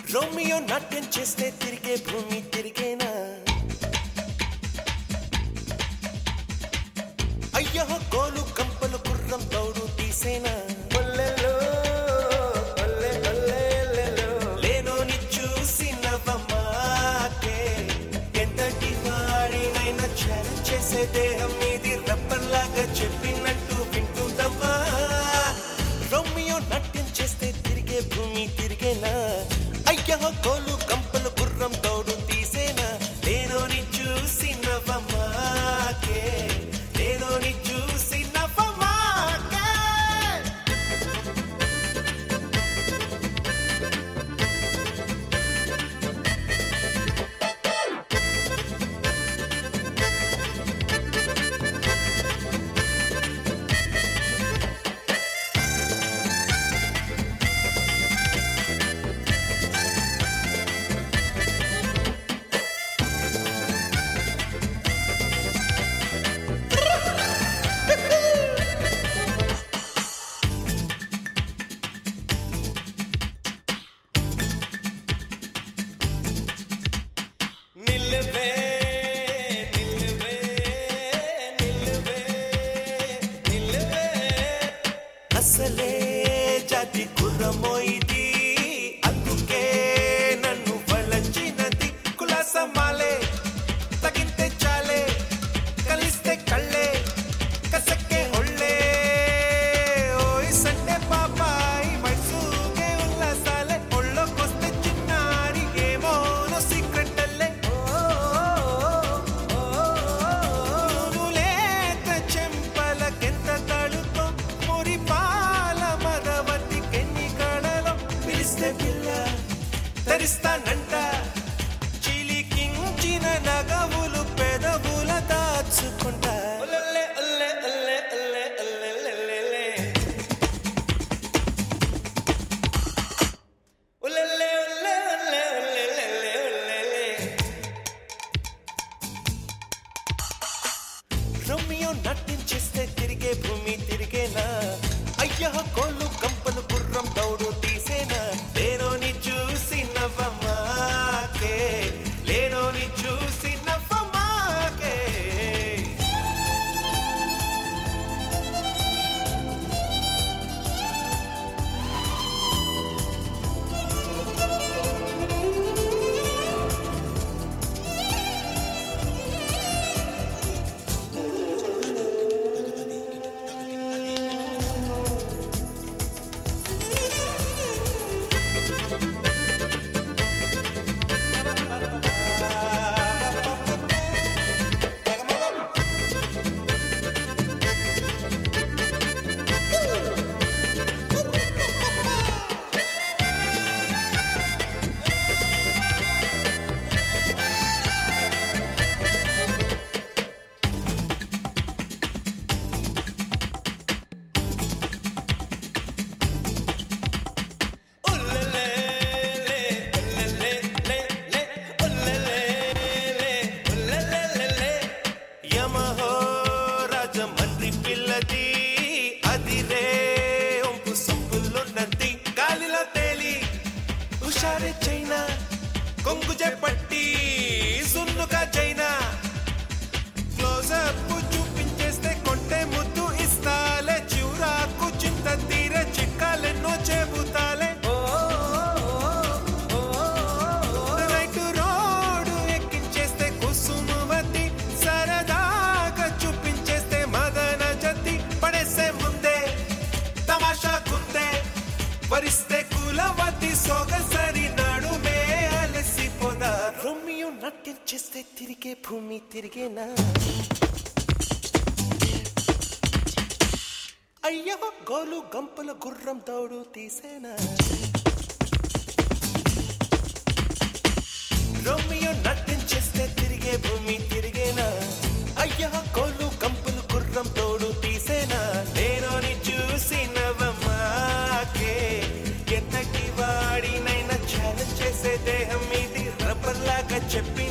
Romeo నాట్యం చేస్తే తిరిగే భూమి తిరిగేనా అయ్యో గోలు కంపలు గుర్రం దౌడు తీసేనా లేనోని చూసి నవ్వమాకే ఎంతటి వాడినైనా ఛాలెంజ్ చేసే దేహం మీది రబ్బర్లాగా చెప్పినట్టు వింటుందమ్మా రోమియో నాట్యం చేస్తే తిరిగే భూమి తిరిగేనా అయ్యో గోలు కంపలు గుర్రం దౌడు తీసేనా లేనోని చూసి నవ్వమాకే లేనోని చూసి నవ్వమాకే నిల్లువే నిల్లువే నిల్లువే నిల్లువే అసలే జాతి కుర్రమో ఇది అందుకే నన్ను వలచినది కులాసమాలే తగింతే చాలే కలిస్తే కళ్ళే కసక్కే ఒళ్ళే ఓయ్ సండే పాపాయి వయసుకే ఉల్లాసాలే ఒళ్ళోకొస్తే చిన్నారి ఏమోనో సీక్రెట్ అల్లే లేత చెంపలకెంత తడుతో మురి పాల మదవతి కెన్ని కడలో పిలిస్తే పిల్ల తరిస్తానంట చిలికించిన నగవులు పెదవుల దాచుకుంటా ఒల్లె, ఒల్లె, ఒల్లె, ఒల్లె, ఒల్లె, ఒల్లె, ఒల్లె. ఒల్లె, ఒల్లె, ఒల్లె, ఒల్లె, ఒల్లె, ఒల్లె. రోమియో నాట్యం చేస్తే తిరిగే భూమి తిరిగేనా అయ్యో కోళ్ళు కంపలు గుర్రం దౌడు తీసేనా లేనోని చూసి నవ్వమాకే లేనోని చూసి నవ్వమాకే యమహో రాజమండ్రి పిల్లది అదిరే ఒంపు సొంపులున్నది గాలిలో తేలి హుషారే చైనా కొంగు పట్టి సున్నుగా చైనా క్లోజప్ చూపించేస్తే కొంటే ముద్దు ఇస్తాలే చివురాకు చింత తీర చిక్కాలెన్నో చెబుతాలే నైట్ రోడ్డు ఎక్కించేస్తే కుసుమవతి సరదాగా చూపించేస్తే మదన జతి పడేసే ముందే తమాషా కుందే వరిస్తే కులవతి సొగసరి నడుమే అలసిపోదా రోమియో నాట్యం చేస్తే తిరిగే భూమి తిరిగేనా అయ్యో గోలు గంపల గుర్రం తోడు తీసేనా రోమియో నాట్యం చేస్తే తిరిగే భూమి తిరిగేనా అయ్యా కోళ్ళు కంపులు గుర్రం తోడు తీసేనా నేనోని చూసి నవ్వమాకే ఎంతటి వాడినైనా ఛాలెంజ్ చేసే దేహం ఇది రబ్బర్లాగా చెప్పి